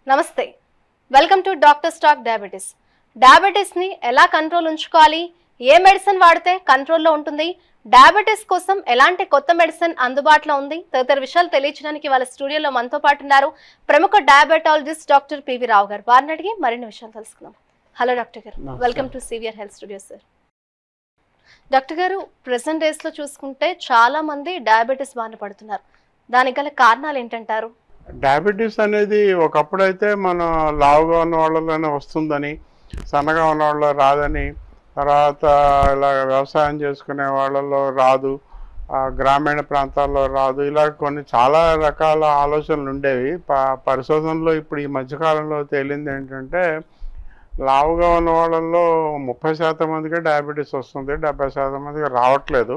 నమస్తే welcome to doctor స్టాక్ diabetes diabetes ని ఎలా కంట్రోల్ ఉంచుకోవాలి ఏ మెడిసిన్ వాడితే కంట్రోల్లో ఉంటుంది డయాబెటీస్ కోసం ఎలాంటి కొత్త మెడిసిన్ అందుబాటులో ఉంది తదితర విషయాలు తెలియజేయడానికి వాళ్ళ స్టూడియోలో మనతో పాటు ఉన్నారు ప్రముఖ డయాబెటాలజిస్ట్ డాక్టర్ పివి రావు గారు వారిని అడిగి మరిన్ని విషయాలు తెలుసుకుందాం హలో డాక్టర్ గారు నమస్కారం. Welcome to severe health studio sir doctor గారు ప్రెసెంట్ డేస్ లో చూసుకుంటే చాలా మంది డయాబెటీస్ బారిన పడుతున్నారు దానికి గల కారణాలు ఏంటంటారు డయాబెటీస్ అనేది ఒకప్పుడైతే మన లావుగా ఉన్న వాళ్ళలోనే వస్తుందని సన్నగా ఉన్న వాళ్ళలో రాదని తర్వాత ఇలా వ్యవసాయం చేసుకునే వాళ్ళలో రాదు ఆ, గ్రామీణ ప్రాంతాల్లో రాదు ఇలా కొన్ని చాలా రకాల ఆలోచనలు ఉండేవి ప పరిశోధనలో ఇప్పుడు ఈ మధ్యకాలంలో తేలింది ఏంటంటే లావుగా ఉన్న వాళ్ళల్లో ముప్పై శాతం మందికి డయాబెటీస్ వస్తుంది డెబ్బై శాతం మందికి రావట్లేదు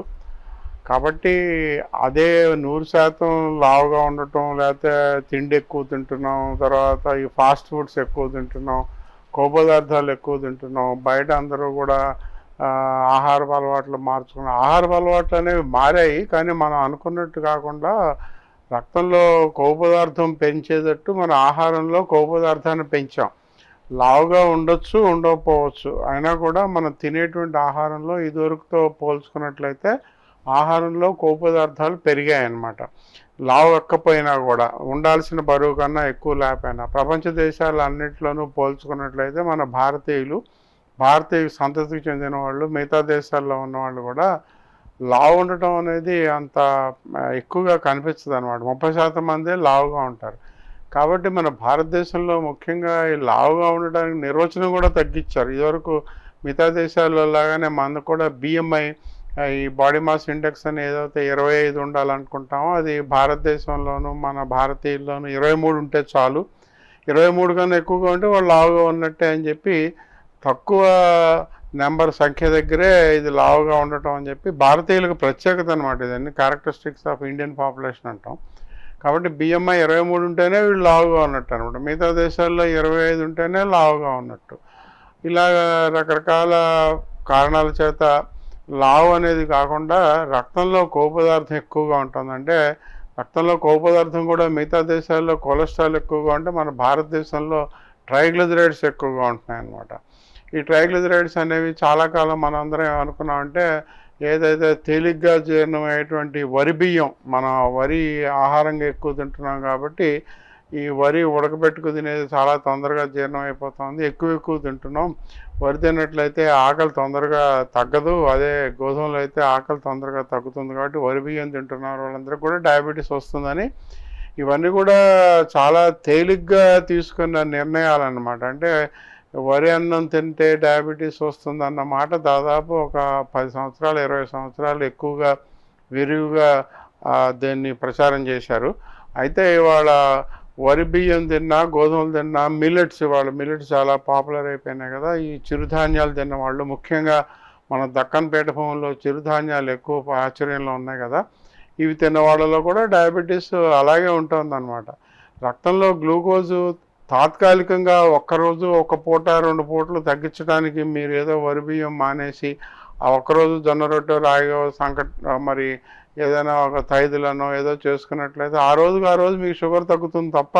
కాబట్టి అదే నూరు శాతం లావుగా ఉండటం లేకపోతే తిండి ఎక్కువ తింటున్నాం తర్వాత ఈ ఫాస్ట్ ఫుడ్స్ ఎక్కువ తింటున్నాం కొవ్వు పదార్థాలు ఎక్కువ తింటున్నాం బయట అందరూ కూడా ఆ, ఆహారపు అలవాట్లు మార్చుకున్నాం ఆహారపు అలవాట్లు అనేవి మారాయి కానీ మనం అనుకున్నట్టు కాకుండా రక్తంలో కొవ్వు పదార్థం పెంచేటట్టు మన ఆహారంలో కొవ్వు పదార్థాన్ని పెంచాం లావుగా ఉండొచ్చు ఉండకపోవచ్చు అయినా కూడా మనం తినేటువంటి ఆహారంలో ఇదివరకుతో పోల్చుకున్నట్లయితే ఆహారంలో కొవ్వు పదార్థాలు పెరిగాయి అన్నమాట లావు ఎక్కపోయినా కూడా ఉండాల్సిన బరువు కన్నా ఎక్కువ లేకపోయినా ప్రపంచ దేశాలు అన్నింటిలోనూ పోల్చుకున్నట్లయితే మన భారతీయులు భారతీయ సంతతికి చెందిన వాళ్ళు మిగతా దేశాల్లో ఉన్న వాళ్ళు కూడా లావు ఉండటం అనేది అంత ఆ, ఎక్కువగా కనిపించదు అనమాట ముప్పై శాతం మందే లావుగా ఉంటారు కాబట్టి మన భారతదేశంలో ముఖ్యంగా ఈ లావుగా ఉండడానికి నిర్వచనం కూడా తగ్గించారు ఇదివరకు మిగతా దేశాల్లో లాగానే మనకు కూడా బిఎంఐ ఈ బాడీ మాస్ ఇండెక్స్ అని ఏదైతే ఇరవై ఐదు ఉండాలనుకుంటామో అది భారతదేశంలోనూ మన భారతీయుల్లోనూ ఇరవై మూడు ఉంటే చాలు ఇరవై మూడు కన్నా ఎక్కువగా ఉంటే వాళ్ళు లావుగా ఉన్నట్టే అని చెప్పి తక్కువ నెంబర్ సంఖ్య దగ్గరే ఇది లావుగా ఉండటం అని చెప్పి భారతీయులకు ప్రత్యేకత అనమాట ఇదన్నీ క్యారెక్టరిస్టిక్స్ ఆఫ్ ఇండియన్ పాపులేషన్ అంటాం కాబట్టి బిఎంఐ ఇరవై మూడు ఉంటేనే వీళ్ళు లావుగా ఉన్నట్టు అనమాట మిగతా దేశాల్లో ఇరవై ఐదు ఉంటేనే లావుగా ఉన్నట్టు ఇలాగ రకరకాల కారణాల చేత లావు అనేది కాకుండా రక్తంలో కొవ్వు పదార్థం ఎక్కువగా ఉంటుంది అంటే రక్తంలో కొవ్వు పదార్థం కూడా మిగతా దేశాల్లో కొలెస్ట్రాల్ ఎక్కువగా ఉంటే మన భారతదేశంలో ట్రైగ్లిజరైడ్స్ ఎక్కువగా ఉంటున్నాయి అన్నమాట ఈ ట్రైగ్లిజరైడ్స్ అనేవి చాలా కాలం మనం అందరం ఏమనుకున్నామంటే ఏదైతే తేలిగ్గా జీర్ణమయ్యేటువంటి వరి బియ్యం మన వరి ఆహారంగా ఎక్కువ తింటున్నాం కాబట్టి ఈ వరి ఉడకబెట్టుకు తినేది చాలా తొందరగా జీర్ణం అయిపోతుంది ఎక్కువ ఎక్కువ తింటున్నాం వరి తిన్నట్లయితే ఆకలి తొందరగా తగ్గదు అదే గోధుమలు అయితే ఆకలి తొందరగా తగ్గుతుంది కాబట్టి వరి బియ్యం తింటున్నారు వాళ్ళందరికీ కూడా డయాబెటీస్ వస్తుందని ఇవన్నీ కూడా చాలా తేలిగ్గా తీసుకున్న నిర్ణయాలు అన్నమాట అంటే వరి అన్నం తింటే డయాబెటీస్ వస్తుంది అన్న మాట దాదాపు ఒక పది సంవత్సరాలు ఇరవై సంవత్సరాలు ఎక్కువగా విరివిగా ఆ, దీన్ని ప్రచారం చేశారు అయితే ఇవాళ వరి బియ్యం తిన్నా గోధుమలు తిన్నా మిల్లెట్స్ ఇవాళ మిల్లెట్స్ చాలా పాపులర్ అయిపోయినాయి కదా ఈ చిరుధాన్యాలు తిన్న వాళ్ళు ముఖ్యంగా మన దక్కన్ పీఠభూమిలో చిరుధాన్యాలు ఎక్కువ ప్రాచుర్యంలో ఉన్నాయి కదా ఇవి తిన్న వాళ్ళలో కూడా డయాబెటీస్ అలాగే ఉంటుందన్నమాట రక్తంలో గ్లూకోజు తాత్కాలికంగా ఒక్కరోజు ఒక పూట రెండు పూటలు తగ్గించడానికి మీరు ఏదో వరి బియ్యం మానేసి ఆ ఒక్కరోజు జొన్న రొట్టె రాయో సంకట్ మరి ఏదైనా ఒక తైదులనో ఏదో చేసుకున్నట్లయితే ఆ రోజుకి ఆ రోజు మీకు షుగర్ తగ్గుతుంది తప్ప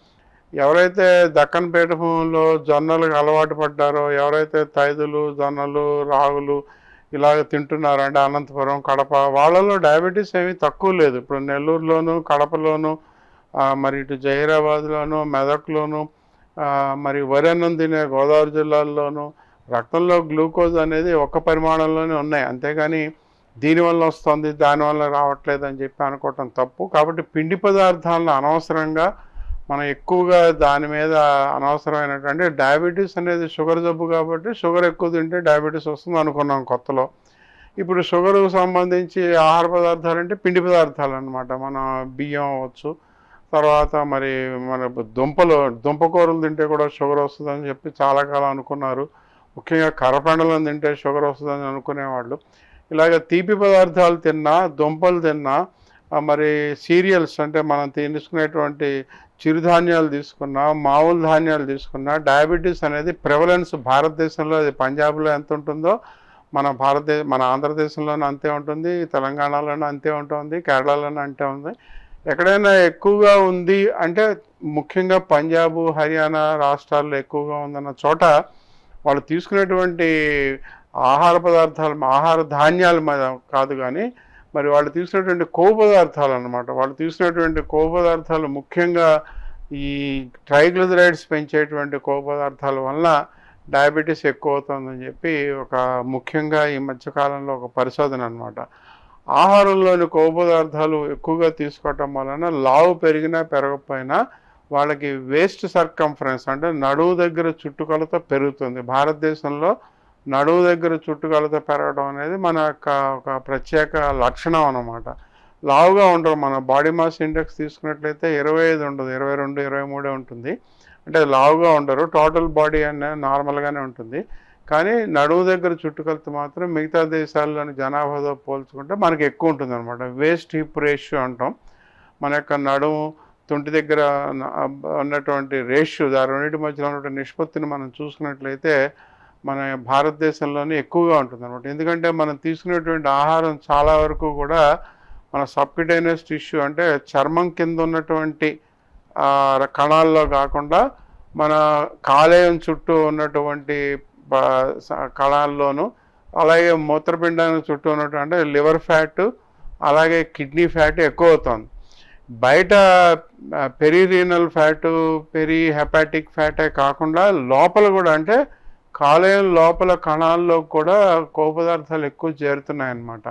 ఎవరైతే దక్కన్ పీఠభూమిలో జొన్నలకు అలవాటు పడ్డారో ఎవరైతే తైదులు జొన్నలు రాగులు ఇలాగ తింటున్నారో అంటే అనంతపురం కడప వాళ్ళలో డయాబెటీస్ ఏమీ తక్కువ లేదు ఇప్పుడు నెల్లూరులోను కడపలోను ఆ, మరి ఇటు జహీరాబాద్లోను మెదక్లోను ఆ, మరి వరి అన్నం తినే గోదావరి జిల్లాల్లోనూ రక్తంలో గ్లూకోజ్ అనేది ఒక్క పరిమాణంలోనే ఉన్నాయి అంతేగాని దీనివల్ల వస్తుంది దానివల్ల రావట్లేదు అని చెప్పి అనుకోవటం తప్పు కాబట్టి పిండి పదార్థాలను అనవసరంగా మనం ఎక్కువగా దాని మీద అనవసరమైనటువంటి డయాబెటీస్ అనేది షుగర్ జబ్బు కాబట్టి షుగర్ ఎక్కువ తింటే డయాబెటీస్ వస్తుంది అనుకున్నాం కొత్తలో ఇప్పుడు షుగర్కు సంబంధించి ఆహార పదార్థాలు అంటే పిండి పదార్థాలు అనమాట మన బియ్యం అవ్వచ్చు తర్వాత మరి మన దుంపలు దుంపకూరలు తింటే కూడా షుగర్ వస్తుందని చెప్పి చాలా కాలం అనుకున్నారు ముఖ్యంగా కర్రపండలను తింటే షుగర్ వస్తుందని అనుకునేవాళ్ళు ఇలాగ తీపి పదార్థాలు తిన్నా దుంపలు తిన్నా ఆ, మరి సీరియల్స్ అంటే మనం తీసుకునేటువంటి చిరుధాన్యాలు తీసుకున్నా మామూలు ధాన్యాలు తీసుకున్నా డయాబెటీస్ అనేది ప్రెవలెన్స్ భారతదేశంలో అది పంజాబ్లో ఎంత ఉంటుందో మన భారతదేశ మన ఆంధ్రదేశంలోనూ అంతే ఉంటుంది తెలంగాణలోనూ అంతే ఉంటుంది కేరళలోనూ అంతే ఉంది ఎక్కడైనా ఎక్కువగా ఉంది అంటే ముఖ్యంగా పంజాబ్ హర్యానా రాష్ట్రాల్లో ఎక్కువగా ఉందన్న చోట వాళ్ళు తీసుకునేటువంటి ఆహార పదార్థాలు ఆహార ధాన్యాల మీద కాదు కానీ మరి వాళ్ళు తీసుకునేటువంటి కొవ్వు పదార్థాలు అన్నమాట వాళ్ళు తీసుకునేటువంటి కొవ్వు పదార్థాలు ముఖ్యంగా ఈ ట్రైగ్లిజరైడ్స్ పెంచేటువంటి కొవ్వు పదార్థాల వలన డయాబెటీస్ ఎక్కువ అవుతుందని చెప్పి ఒక ముఖ్యంగా ఈ మధ్యకాలంలో ఒక పరిశోధన అన్నమాట ఆహారంలోని కొవ్వు పదార్థాలు ఎక్కువగా తీసుకోవటం వలన లావు పెరిగినా పెరగకపోయినా వాళ్ళకి వేస్ట్ సర్కంఫరెన్స్ అంటే నడువు దగ్గర చుట్టుకొలత పెరుగుతుంది భారతదేశంలో నడువు దగ్గర చుట్టుకొలత పెరగడం అనేది మన యొక్క ఒక ప్రత్యేక లక్షణం అన్నమాట లావుగా ఉండరు మన బాడీ మాస్ ఇండెక్స్ తీసుకున్నట్లయితే ఇరవై ఐదు ఉండదు ఇరవై రెండు ఇరవై మూడే ఉంటుంది అంటే లావుగా ఉండరు టోటల్ బాడీ అనే నార్మల్గానే ఉంటుంది కానీ నడువు దగ్గర చుట్టుకొలత మాత్రం మిగతా దేశాల్లోని జనాభాతో పోల్చుకుంటే మనకి ఎక్కువ ఉంటుంది అనమాట వేస్ట్ హిప్ రేషియో అంటాం మన యొక్క నడుము తుంటి దగ్గర ఉన్న- ఉన్నటువంటి రేషియో ఆ రెండింటి మధ్యలో ఉన్నటువంటి నిష్పత్తిని మనం చూసుకున్నట్లయితే మన భారతదేశంలోనే ఎక్కువగా ఉంటుంది అనమాట ఎందుకంటే మనం తీసుకునేటువంటి ఆహారం చాలా వరకు కూడా మన సబ్కిటైనస్ టిష్యూ అంటే చర్మం కింద ఉన్నటువంటి ఆ, కణాల్లో కాకుండా మన కాలేయం చుట్టూ ఉన్నటువంటి బ- స- కణాల్లోనూ అలాగే మూత్రపిండానికి చుట్టూ ఉన్నటువంటి అంటే లివర్ ఫ్యాట్ అలాగే కిడ్నీ ఫ్యాట్ ఎక్కువ అవుతుంది బయట పెరిరీనల్ ఫ్యాట్ పెరి హెపాటిక్ ఫ్యాటే కాకుండా లోపల కూడా అంటే కాలేయం లోపల కణాల్లో కూడా కొవ్వు పదార్థాలు ఎక్కువ చేరుతున్నాయి అన్నమాట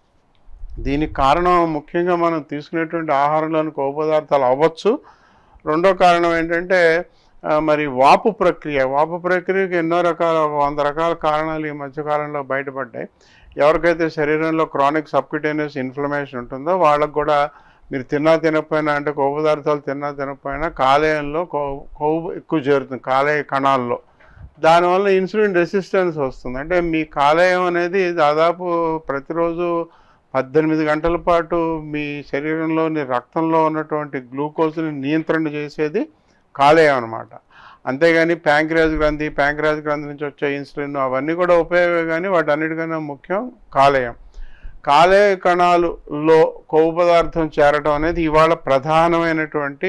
దీనికి కారణం ముఖ్యంగా మనం తీసుకునేటువంటి ఆహారంలోని కొవ్వు పదార్థాలు అవ్వచ్చు రెండో కారణం ఏంటంటే ఆ, మరి వాపు ప్రక్రియ వాపు ప్రక్రియకి ఎన్నో రకాల ఒక వంద రకాల కారణాలు ఈ మధ్యకాలంలో బయటపడ్డాయి ఎవరికైతే శరీరంలో క్రానిక్ సబ్క్యూటేనియస్ ఇన్ఫ్లమేషన్ ఉంటుందో వాళ్ళకు కూడా మీరు తిన్నా తినకపోయినా అంటే కొవ్వు పదార్థాలు తిన్నా తినకపోయినా కాలేయంలో కొవ్వు కొవ్వు ఎక్కువ చేరుతుంది కాలేయ కణాల్లో దానివల్ల ఇన్సులిన్ రెసిస్టెన్స్ వస్తుంది అంటే మీ కాలేయం అనేది దాదాపు ప్రతిరోజు పద్దెనిమిది గంటల పాటు మీ శరీరంలోని రక్తంలో ఉన్నటువంటి గ్లూకోజ్ని నియంత్రణ చేసేది కాలేయం అనమాట అంతేగాని ప్యాంక్రియాస్ గ్రంథి ప్యాంక్రియాస్ గ్రంథి నుంచి వచ్చే ఇన్సులిన్ అవన్నీ కూడా ఉపయోగమే కానీ వాటన్నిటికన్నా ముఖ్యం కాలేయం కాలేయ కణాలులో కొవ్వు పదార్థం చేరడం అనేది ఇవాళ ప్రధానమైనటువంటి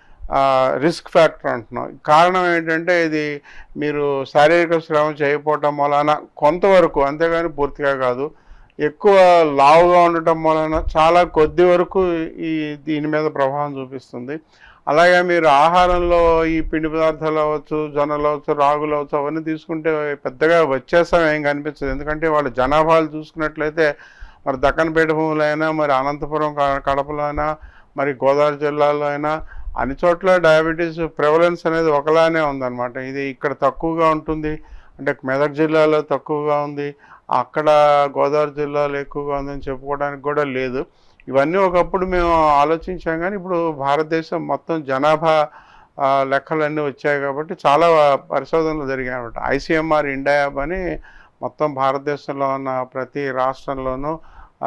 రిస్క్ ఫ్యాక్టర్ అంటున్నాం కారణం ఏంటంటే ఇది మీరు శారీరక శ్రమ చేయకపోవటం వలన కొంతవరకు అంతేగాని పూర్తిగా కాదు ఎక్కువ లావుగా ఉండటం వలన చాలా కొద్ది వరకు ఈ దీని మీద ప్రభావం చూపిస్తుంది అలాగే మీరు ఆహారంలో ఈ పిండి పదార్థాలు అవ్వచ్చు జొన్నలు అవ్వచ్చు రాగులు అవ్వచ్చు అవన్నీ తీసుకుంటే పెద్దగా వ్యత్యాసం ఏం కనిపించదు ఎందుకంటే వాళ్ళ జనాభాలు చూసుకున్నట్లయితే మరి దక్కన్ పీఠభూములు అయినా మరి అనంతపురం క- కడపలో అయినా మరి గోదావరి జిల్లాలో అయినా అన్ని చోట్ల డయాబెటీస్ ప్రివలెన్స్ అనేది ఒకలానే ఉందన్నమాట ఇది ఇక్కడ తక్కువగా ఉంటుంది అంటే మెదక్ జిల్లాలో తక్కువగా ఉంది అక్కడ గోదావరి జిల్లాలో ఎక్కువగా ఉందని చెప్పుకోవడానికి కూడా లేదు ఇవన్నీ ఒకప్పుడు మేము ఆలోచించాం కానీ ఇప్పుడు భారతదేశం మొత్తం జనాభా ఆ, లెక్కలన్నీ వచ్చాయి కాబట్టి చాలా పరిశోధనలు జరిగాయి అనమాట ఐసీఎంఆర్ ఇండియాబ్ అని మొత్తం భారతదేశంలో ఉన్న ప్రతి రాష్ట్రంలోనూ ఆ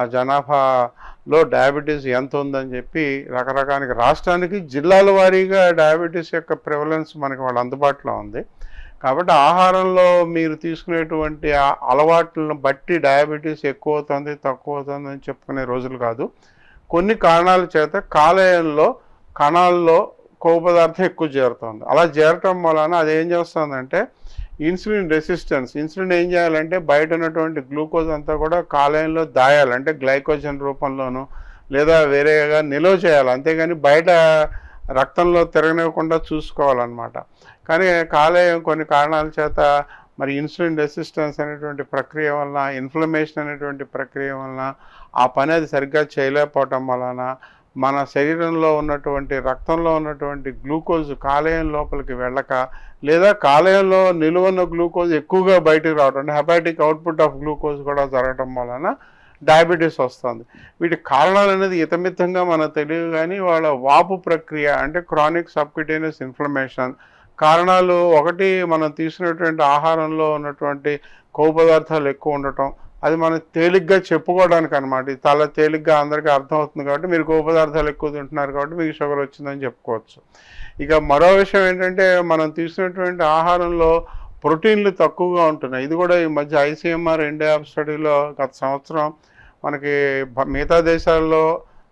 జనాభాలో డయాబెటీస్ ఎంత ఉందని చెప్పి రకరకానికి రాష్ట్రానికి జిల్లాల వారీగా డయాబెటీస్ యొక్క ప్రివలెన్స్ మనకి వాళ్ళ అందుబాటులో ఉంది కాబట్టి ఆహారంలో మీరు తీసుకునేటువంటి ఆ అలవాట్లను బట్టి డయాబెటీస్ ఎక్కువ అవుతుంది తక్కువ అవుతుంది అని చెప్పుకునే రోజులు కాదు కొన్ని కారణాల చేత కాలేయంలో కణాల్లో కొవ్వు పదార్థం ఎక్కువ చేరుతుంది అలా చేరటం వలన అది ఏం చేస్తుందంటే ఇన్సులిన్ రెసిస్టెన్స్ ఇన్సులిన్ ఏం చేయాలంటే బయట ఉన్నటువంటి గ్లూకోజ్ అంతా కూడా కాలేయంలో దాయాలి అంటే గ్లైకోజన్ రూపంలోనూ లేదా వేరేగా నిల్వ చేయాలి అంతేగాని బయట రక్తంలో తిరగనివ్వకుండా చూసుకోవాలన్నమాట కానీ కాలేయం కొన్ని కారణాల చేత మరి ఇన్సులిన్ రెసిస్టెన్స్ అనేటువంటి ప్రక్రియ వలన ఇన్ఫ్లమేషన్ అనేటువంటి ప్రక్రియ వలన ఆ పని అది సరిగ్గా చేయలేకపోవటం వలన మన శరీరంలో ఉన్నటువంటి రక్తంలో ఉన్నటువంటి గ్లూకోజ్ కాలేయం లోపలికి వెళ్ళక లేదా కాలేయంలో నిలువన్న గ్లూకోజ్ ఎక్కువగా బయటకు రావడం అంటే హెపాటిక్ అవుట్పుట్ ఆఫ్ గ్లూకోజ్ కూడా జరగటం వలన డయాబెటీస్ వస్తుంది వీటి కారణాలు అనేది ఇతమితంగా మనకు తెలియదు కానీ వాళ్ళ వాపు ప్రక్రియ అంటే క్రానిక్ సబ్క్యూటేనియస్ ఇన్ఫ్లమేషన్ కారణాలు ఒకటి మనం తీసుకునేటువంటి ఆహారంలో ఉన్నటువంటి కొవ్వు పదార్థాలు ఎక్కువ ఉండటం అది మనం తేలిగ్గా చెప్పుకోవడానికి అనమాట ఇది చాలా తేలిగ్గా అందరికీ అర్థమవుతుంది కాబట్టి మీరు కొవ్వు పదార్థాలు ఎక్కువ తింటున్నారు కాబట్టి మీకు షుగర్ వచ్చిందని చెప్పుకోవచ్చు ఇక మరో విషయం ఏంటంటే మనం తీసుకునేటువంటి ఆహారంలో ప్రోటీన్లు తక్కువగా ఉంటున్నాయి ఇది కూడా ఈ మధ్య ఐసీఎంఆర్ ఇండియా స్టడీలో గత సంవత్సరం మనకి భ- మిగతా దేశాల్లో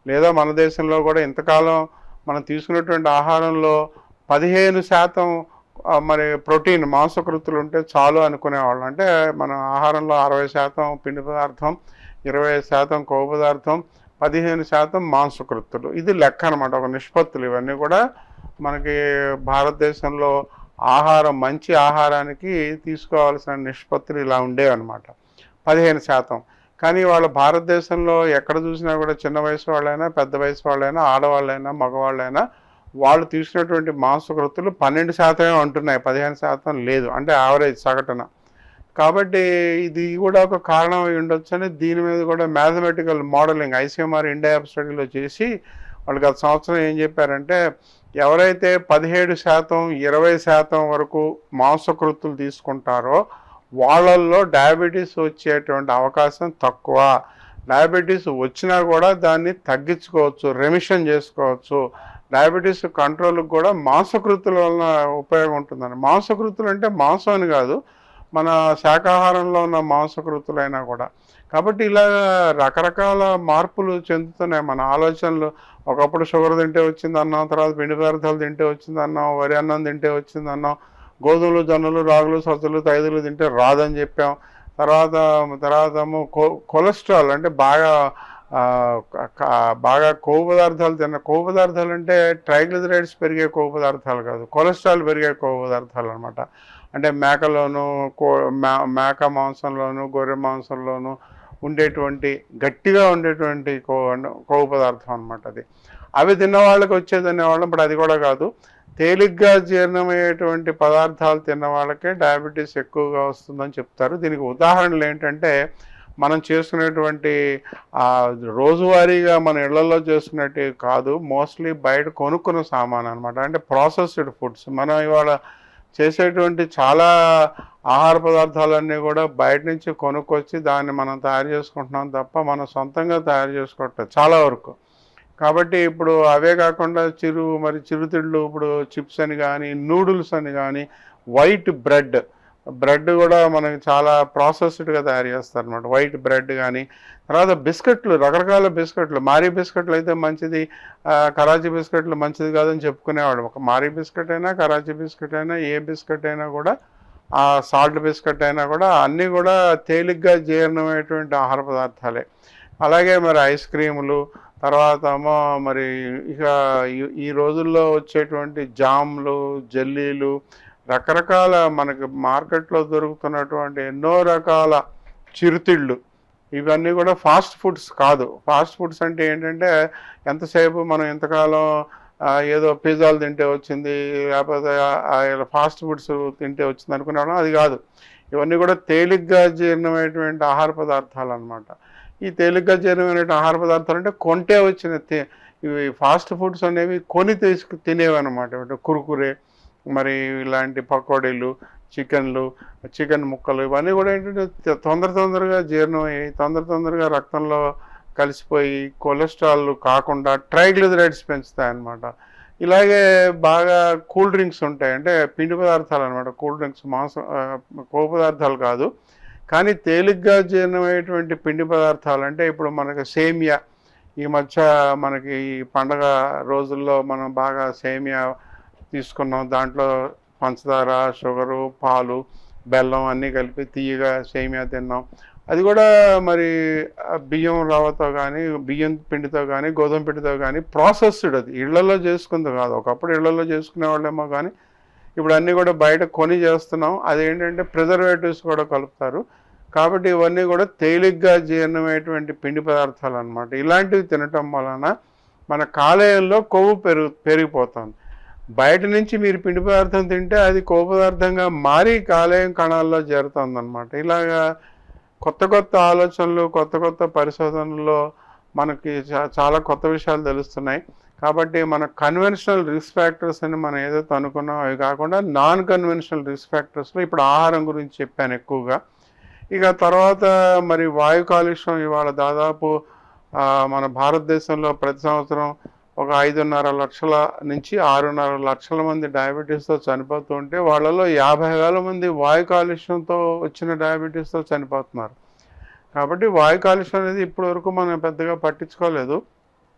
లేదా మన దేశంలో కూడా ఇంతకాలం మనం తీసుకున్నటువంటి ఆహారంలో పదిహేను శాతం ఆ, మరి ప్రోటీన్ మాంసకృతులు ఉంటే చాలు అనుకునేవాళ్ళం అంటే మన ఆహారంలో అరవై శాతం పిండి పదార్థం ఇరవై శాతం కొవ్వు పదార్థం పదిహేను శాతం మాంసకృతులు ఇది లెక్క అనమాట ఒక నిష్పత్తులు ఇవన్నీ కూడా మనకి భారతదేశంలో ఆహారం మంచి ఆహారానికి తీసుకోవాల్సిన నిష్పత్తులు ఇలా ఉండేవి అనమాట పదిహేను శాతం కానీ వాళ్ళ భారతదేశంలో ఎక్కడ చూసినా కూడా చిన్న వయసు వాళ్ళైనా పెద్ద వయసు వాళ్ళైనా ఆడవాళ్ళైనా మగవాళ్ళైనా వాళ్ళు తీసుకున్నటువంటి మాంసకృతులు పన్నెండు శాతమే ఉంటున్నాయి పదిహేను శాతం లేదు అంటే యావరేజ్ సగటున కాబట్టి ఇది కూడా ఒక కారణం అయి ఉండొచ్చు అని దీని మీద కూడా మ్యాథమెటికల్ మోడలింగ్ ఐసీఎంఆర్ ఇండియా స్టడీలో చేసి వాళ్ళు గత సంవత్సరం ఏం చెప్పారంటే ఎవరైతే పదిహేడు శాతం ఇరవై శాతం వరకు మాంసకృతులు తీసుకుంటారో వాళ్ళల్లో డయాబెటీస్ వచ్చేటువంటి అవకాశం తక్కువ డయాబెటీస్ వచ్చినా కూడా దాన్ని తగ్గించుకోవచ్చు రెమిషన్ చేసుకోవచ్చు డయాబెటీస్ కంట్రోల్కి కూడా మాంసకృతుల వలన ఉపయోగం ఉంటుందండి మాంసకృతులు అంటే మాంసం అని కాదు మన శాకాహారంలో ఉన్న మాంసకృతులైనా కూడా కాబట్టి ఇలా రకరకాల మార్పులు చెందుతున్నాయి మన ఆలోచనలు ఒకప్పుడు షుగర్ తింటే వచ్చింది అన్నాం తర్వాత పిండి పదార్థాలు తింటే వచ్చింది అన్నాం వరి అన్నం తింటే వచ్చింది అన్నాం గోధుమలు జొన్నలు రాగులు సజ్జలు తైదులు తింటే రాదని చెప్పాం తర్వాత తర్వాత ఏమో కొ కొలెస్ట్రాల్ అంటే బాగా ఆ, క- బాగా కొవ్వు పదార్థాలు తిన్న కొవ్వు పదార్థాలు అంటే ట్రైగ్లిజరైడ్స్ పెరిగే కొవ్వు పదార్థాలు కాదు కొలెస్ట్రాల్ పెరిగే కొవ్వు పదార్థాలు అనమాట అంటే మేకలోను కో మే- మేక మాంసంలోను గొర్రె మాంసంలోను ఉండేటువంటి గట్టిగా ఉండేటువంటి కొవ్వు కొవ్వు పదార్థం అనమాట అది అవి తిన్న వాళ్ళకి వచ్చేది అనేవాళ్ళం ఇప్పుడు అది కూడా కాదు తేలిగ్గా జీర్ణమయ్యేటువంటి పదార్థాలు తిన్న వాళ్ళకే డయాబెటీస్ ఎక్కువగా వస్తుందని చెప్తారు దీనికి ఉదాహరణలు ఏంటంటే మనం చేసుకునేటువంటి ఆ, రోజువారీగా మన ఇళ్లలో చేసుకునేటివి కాదు మోస్ట్లీ బయట కొనుక్కున్న సామాన్ అనమాట అంటే ప్రాసెస్డ్ ఫుడ్స్ మనం ఇవాళ చేసేటువంటి చాలా ఆహార పదార్థాలన్నీ కూడా బయట నుంచి కొనుక్కొచ్చి దాన్ని మనం తయారు చేసుకుంటున్నాం తప్ప మనం సొంతంగా తయారు చేసుకోవట్లేదు చాలా వరకు కాబట్టి ఇప్పుడు అవే కాకుండా చిరు మరి చిరుతిళ్ళు ఇప్పుడు చిప్స్ అని కానీ నూడిల్స్ అని కానీ వైట్ బ్రెడ్ బ్రెడ్ కూడా మనకి చాలా ప్రాసెస్డ్గా తయారు చేస్తారు అనమాట వైట్ బ్రెడ్ కానీ తర్వాత బిస్కెట్లు రకరకాల బిస్కెట్లు మారీ బిస్కెట్లు అయితే మంచిది ఆ, కరాచీ బిస్కెట్లు మంచిది కాదని చెప్పుకునేవాడు ఒక మారీ బిస్కెట్ అయినా కరాచీ బిస్కెట్ అయినా ఏ బిస్కెట్ అయినా కూడా ఆ సాల్ట్ బిస్కెట్ అయినా కూడా అన్నీ కూడా తేలిగ్గా జీర్ణమయ్యేటువంటి ఆహార పదార్థాలే అలాగే మరి ఐస్ క్రీములు తర్వాత ఏమో మరి ఇక ఈ- ఈ రోజుల్లో వచ్చేటువంటి జామ్లు జెల్లీలు రకరకాల మనకి మార్కెట్లో దొరుకుతున్నటువంటి ఎన్నో రకాల చిరుతిళ్ళు ఇవన్నీ కూడా ఫాస్ట్ ఫుడ్స్ కాదు ఫాస్ట్ ఫుడ్స్ అంటే ఏంటంటే ఎంతసేపు మనం ఎంతకాలం ఆ, ఏదో పిజ్జాలు తింటే వచ్చింది లేకపోతే ఫాస్ట్ ఫుడ్స్ తింటే వచ్చింది అనుకునేవాళ్ళం అది కాదు ఇవన్నీ కూడా తేలిగ్గా జీర్ణమైనటువంటి ఆహార పదార్థాలు అన్నమాట ఈ తేలిగ్గా జీర్ణమైన ఆహార పదార్థాలు అంటే కొంటే వచ్చిన తే- ఇవి ఫాస్ట్ ఫుడ్స్ అనేవి కొని తీసుకు తినేవి అనమాట కురుకురే మరి ఇలాంటి పకోడీలు చికెన్లు చికెన్ ముక్కలు ఇవన్నీ కూడా ఏంటంటే త- తొందర తొందరగా జీర్ణం అయ్యి తొందర తొందరగా రక్తంలో కలిసిపోయి కొలెస్ట్రాల్ కాకుండా ట్రైగ్లిజరైడ్స్ పెంచుతాయి అన్నమాట ఇలాగే బాగా కూల్ డ్రింక్స్ ఉంటాయి అంటే పిండి పదార్థాలు అనమాట కూల్ డ్రింక్స్ మాంసం ఆ, కొవ్వు పదార్థాలు కాదు కానీ తేలిగ్గా జీర్ణమయ్యేటువంటి పిండి పదార్థాలు అంటే ఇప్పుడు మనకి సేమియా ఈ మధ్య మనకి ఈ పండగ రోజుల్లో మనం బాగా సేమియా తీసుకున్నాం దాంట్లో పంచదార షుగరు పాలు బెల్లం అన్నీ కలిపి తీయగా సేమియా తిన్నాం అది కూడా మరి ఆ బియ్యం రవ్వతో కానీ బియ్యం పిండితో కానీ గోధుమ పిండితో కానీ ప్రాసెస్డ్ అది ఇళ్లలో చేసుకుంది కాదు ఒకప్పుడు ఇళ్లలో చేసుకునే వాళ్ళేమో కానీ ఇప్పుడు అన్నీ కూడా బయట కొని చేస్తున్నాం అదేంటంటే ప్రిజర్వేటివ్స్ కూడా కలుపుతారు కాబట్టి ఇవన్నీ కూడా తేలిగ్గా జీర్ణమయ్యేటువంటి పిండి పదార్థాలు అన్నమాట ఇలాంటివి తినటం వలన మన కాలేయంలో కొవ్వు పెరుగు పెరిగిపోతుంది బయట నుంచి మీరు పిండి పదార్థం తింటే అది కొవ్వు పదార్థంగా మారి కాలేయం కణాల్లో చేరుతుంది అనమాట ఇలాగా కొత్త కొత్త ఆలోచనలు కొత్త కొత్త పరిశోధనల్లో మనకి చా- చాలా కొత్త విషయాలు తెలుస్తున్నాయి కాబట్టి మన కన్వెన్షనల్ రిస్క్ ఫ్యాక్టర్స్ అని మనం ఏదైతే అనుకున్నాం అవి కాకుండా నాన్ కన్వెన్షనల్ రిస్క్ ఫ్యాక్టర్స్లో ఇప్పుడు ఆహారం గురించి చెప్పాను ఎక్కువగా ఇక తర్వాత మరి వాయు కాలుష్యం ఇవాళ దాదాపు ఆ, మన భారతదేశంలో ప్రతి సంవత్సరం ఒక ఐదున్నర లక్షల నుంచి ఆరున్నర లక్షల మంది డయాబెటీస్తో చనిపోతూ ఉంటే వాళ్ళలో యాభై వేల మంది వాయు కాలుష్యంతో వచ్చిన డయాబెటీస్తో చనిపోతున్నారు కాబట్టి వాయు కాలుష్యం అనేది ఇప్పటి వరకు మనం పెద్దగా పట్టించుకోలేదు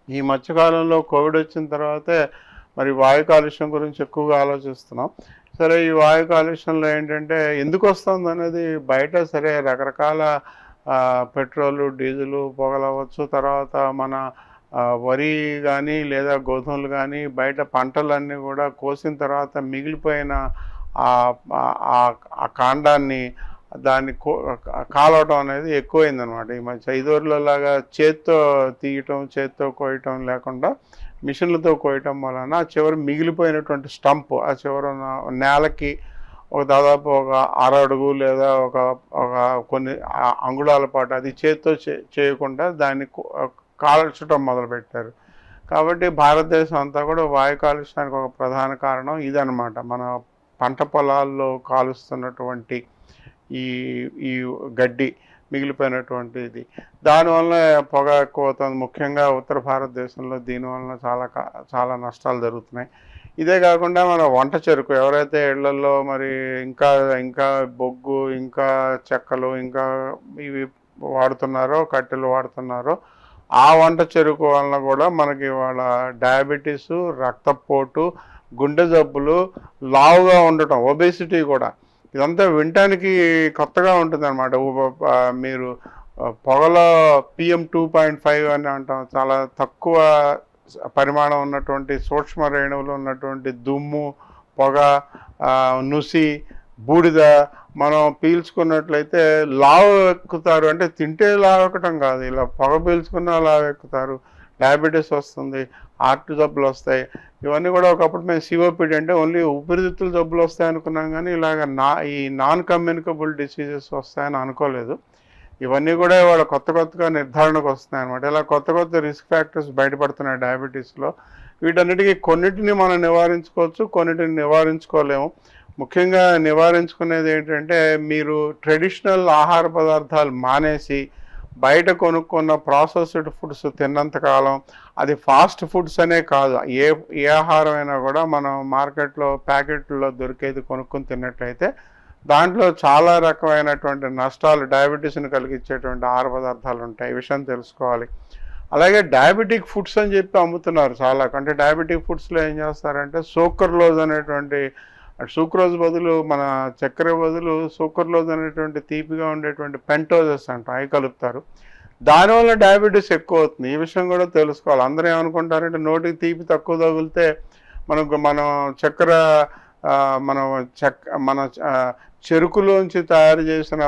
ఈ మధ్యకాలంలో కోవిడ్ వచ్చిన తర్వాతే మరి వాయు కాలుష్యం గురించి ఎక్కువగా ఆలోచిస్తున్నాం సరే ఈ వాయు కాలుష్యంలో ఏంటంటే ఎందుకు వస్తుంది అనేది బయట సరే రకరకాల ఆ, పెట్రోలు డీజిలు పొగలవచ్చు తర్వాత మన ఆ, వరి కానీ లేదా గోధుమలు కానీ బయట పంటలన్నీ కూడా కోసిన తర్వాత మిగిలిపోయిన ఆ ఆ- ఆ కాండాన్ని దాన్ని కో- కాలవటం అనేది ఎక్కువైందనమాట ఈ మధ్య ఐదోర్లో లాగా చేత్తో తీయటం చేత్తో కోయటం లేకుండా మిషన్లతో కోయటం వలన ఆ చివరి మిగిలిపోయినటువంటి స్టంప్ ఆ చివర ఉన్న నేలకి ఒక దాదాపు ఒక అర అడుగు లేదా ఒక ఒక కొన్ని ఆ- అంగుళాల పాటు అది చేత్తో చే- చేయకుండా దాన్ని కో- కాల్చడం మొదలుపెట్టారు కాబట్టి భారతదేశం అంతా కూడా వాయు కాలుష్యానికి ఒక ప్రధాన కారణం ఇదనమాట మన పంట పొలాల్లో కాలుస్తున్నటువంటి ఈ ఈ గడ్డి మిగిలిపోయినటువంటి ఇది దానివల్ల పొగ ఎక్కువ అవుతుంది ముఖ్యంగా ఉత్తర భారతదేశంలో దీనివల్ల చాలా కా- చాలా నష్టాలు జరుగుతున్నాయి ఇదే కాకుండా మన వంట చెరుకు ఎవరైతే ఇళ్లలో మరి ఇంకా ఇంకా బొగ్గు ఇంకా చెక్కలు ఇంకా ఇవి వాడుతున్నారో కట్టెలు వాడుతున్నారో ఆ వంట చెరుకు వలన కూడా మనకి వాళ్ళ డయాబెటీస్ రక్తపోటు గుండె జబ్బులు లావుగా ఉండటం ఒబేసిటీ కూడా ఇదంతా వినటానికి కొత్తగా ఉంటుంది అనమాట మీరు ఆ, పొగలో పిఎం టూ పాయింట్ ఫైవ్ అని అంటాం చాలా తక్కువ పరిమాణం ఉన్నటువంటి సూక్ష్మ రేణువులు ఉన్నటువంటి దుమ్ము పొగ ఆ, నుసి బూడిద మనం పీల్చుకున్నట్లయితే లావు ఎక్కుతారు అంటే తింటే లావు ఎక్కటం కాదు ఇలా పొగ పీల్చుకున్నా లావు ఎక్కుతారు డయాబెటీస్ వస్తుంది హార్ట్ జబ్బులు వస్తాయి ఇవన్నీ కూడా ఒకప్పుడు మేము సిఓపిడి అంటే ఓన్లీ ఊపిరితిత్తుల జబ్బులు వస్తాయి అనుకున్నాం కానీ ఇలాగ నా ఈ నాన్ కమ్యూనికబుల్ డిసీజెస్ వస్తాయని అనుకోలేదు ఇవన్నీ కూడా ఇవాళ కొత్త కొత్తగా నిర్ధారణకు వస్తున్నాయి అనమాట ఇలా కొత్త కొత్త రిస్క్ ఫ్యాక్టర్స్ బయటపడుతున్నాయి డయాబెటీస్లో వీటన్నిటికీ కొన్నిటిని మనం నివారించుకోవచ్చు కొన్నిటిని నివారించుకోలేము ముఖ్యంగా నివారించుకునేది ఏంటంటే మీరు ట్రెడిషనల్ ఆహార పదార్థాలు మానేసి బయట కొనుక్కున్న ప్రాసెస్డ్ ఫుడ్స్ తిన్నంతకాలం అది ఫాస్ట్ ఫుడ్స్ అనే కాదు ఏ ఏ ఆహారం అయినా కూడా మనం మార్కెట్లో ప్యాకెట్లో దొరికేది కొనుక్కొని తిన్నట్లయితే దాంట్లో చాలా రకమైనటువంటి నష్టాలు డయాబెటీస్ని కలిగించేటువంటి ఆహార పదార్థాలు ఉంటాయి ఈ విషయం తెలుసుకోవాలి అలాగే డయాబెటిక్ ఫుడ్స్ అని చెప్పి అమ్ముతున్నారు చాలా అంటే డయాబెటిక్ ఫుడ్స్లో ఏం చేస్తారంటే సూకర్లోజ్ అనేటువంటి సూక్రోజ్ బదులు మన చక్కెర బదులు సూకర్లోజ్ అనేటువంటి తీపిగా ఉండేటువంటి పెంటోజెస్ అంటాం అవి కలుపుతారు దానివల్ల డయాబెటీస్ ఎక్కువ అవుతుంది ఈ విషయం కూడా తెలుసుకోవాలి అందరూ ఏమనుకుంటారంటే నోటికి తీపి తక్కువ తగిలితే మనకు మనం చక్కెర ఆ, మనం చెక్ మన ఆ, చెరుకులోంచి తయారు చేసిన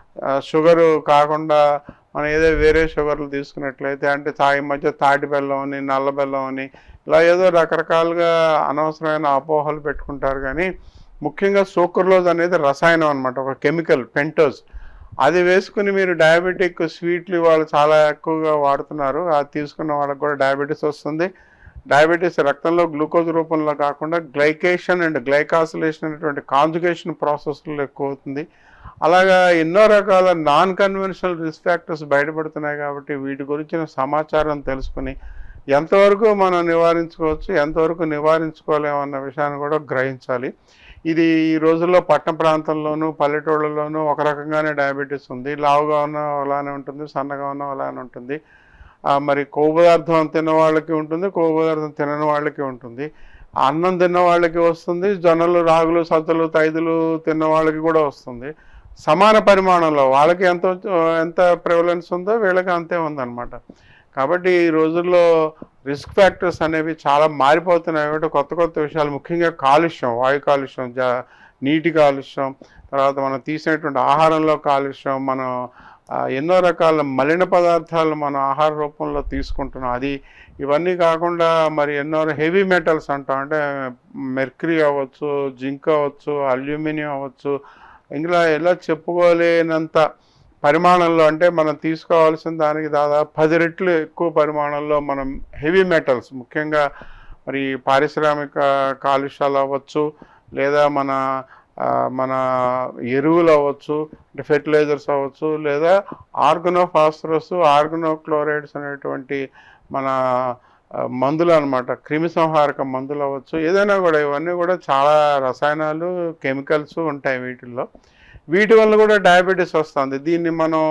షుగరు కాకుండా మనం ఏదో వేరే షుగర్లు తీసుకున్నట్లయితే అంటే తా ఈ మధ్య తాటి బెల్లం అని నల్ల బెల్లం అని ఇలా ఏదో రకరకాలుగా అనవసరమైన అపోహలు పెట్టుకుంటారు కానీ ముఖ్యంగా సూకర్లోజ్ అనేది రసాయనం అనమాట ఒక కెమికల్ పెంటోస్ అది వేసుకుని మీరు డయాబెటిక్ స్వీట్లు వాళ్ళు చాలా ఎక్కువగా వాడుతున్నారు అది తీసుకున్న వాళ్ళకి కూడా డయాబెటీస్ వస్తుంది డయాబెటీస్ రక్తంలో గ్లూకోజ్ రూపంలో కాకుండా గ్లైకేషన్ అండ్ గ్లైకాసిలేషన్ అనేటువంటి కాంజుగేషన్ ప్రాసెస్లో ఎక్కువ అవుతుంది అలాగా ఎన్నో రకాల నాన్ కన్వెన్షనల్ రిస్క్ ఫ్యాక్టర్స్ బయటపడుతున్నాయి కాబట్టి వీటి గురించిన సమాచారం తెలుసుకుని ఎంతవరకు మనం నివారించుకోవచ్చు ఎంతవరకు నివారించుకోలేమన్న విషయాన్ని కూడా గ్రహించాలి ఇది ఈ రోజుల్లో పట్టణ ప్రాంతంలోనూ పల్లెటూళ్ళలోనూ ఒక రకంగానే డయాబెటీస్ ఉంది లావుగా ఉన్న అలానే ఉంటుంది సన్నగా ఉన్న అలానే ఉంటుంది ఆ, మరి కొవ్వు పదార్థం తిన్న వాళ్ళకి ఉంటుంది కొవ్వు పదార్థం తినని వాళ్ళకి ఉంటుంది అన్నం తిన్న వాళ్ళకి వస్తుంది జొన్నలు రాగులు సజ్జలు తైదులు తిన్న వాళ్ళకి కూడా వస్తుంది సమాన పరిమాణంలో వాళ్ళకి ఎంత వచ్చ- ఎంత ప్రివలెన్స్ ఉందో వీళ్ళకి అంతే ఉందన్నమాట కాబట్టి ఈ రోజుల్లో రిస్క్ ఫ్యాక్టర్స్ అనేవి చాలా మారిపోతున్నాయి కాబట్టి కొత్త కొత్త విషయాలు ముఖ్యంగా కాలుష్యం వాయు కాలుష్యం జ నీటి కాలుష్యం తర్వాత మనం తీసినటువంటి ఆహారంలో కాలుష్యం మనం ఆ, ఎన్నో రకాల మలిన పదార్థాలు మన ఆహార రూపంలో తీసుకుంటున్నాం అది ఇవన్నీ కాకుండా మరి ఎన్నో హెవీ మెటల్స్ అంటాం అంటే మెర్క్రీ అవ్వచ్చు జింక్ అవ్వచ్చు అల్యూమినియం అవ్వచ్చు ఇంకా ఎలా చెప్పుకోలేనంత పరిమాణంలో అంటే మనం తీసుకోవాల్సిన దానికి దాదాపు పది రెట్లు ఎక్కువ పరిమాణంలో మనం హెవీ మెటల్స్ ముఖ్యంగా మరి పారిశ్రామిక కాలుష్యాలు అవ్వచ్చు లేదా మన ఆ, మన ఎరువులు అవ్వచ్చు అంటే ఫెర్టిలైజర్స్ అవ్వచ్చు లేదా ఆర్గనో ఫాస్ఫరస్ ఆర్గనో క్లోరైడ్స్ అనేటువంటి మన ఆ, మందులు అనమాట క్రిమి సంహారక మందులు అవ్వచ్చు ఏదైనా కూడా ఇవన్నీ కూడా చాలా రసాయనాలు కెమికల్స్ ఉంటాయి వీటిల్లో వీటి వల్ల కూడా డయాబెటీస్ వస్తుంది దీన్ని మనం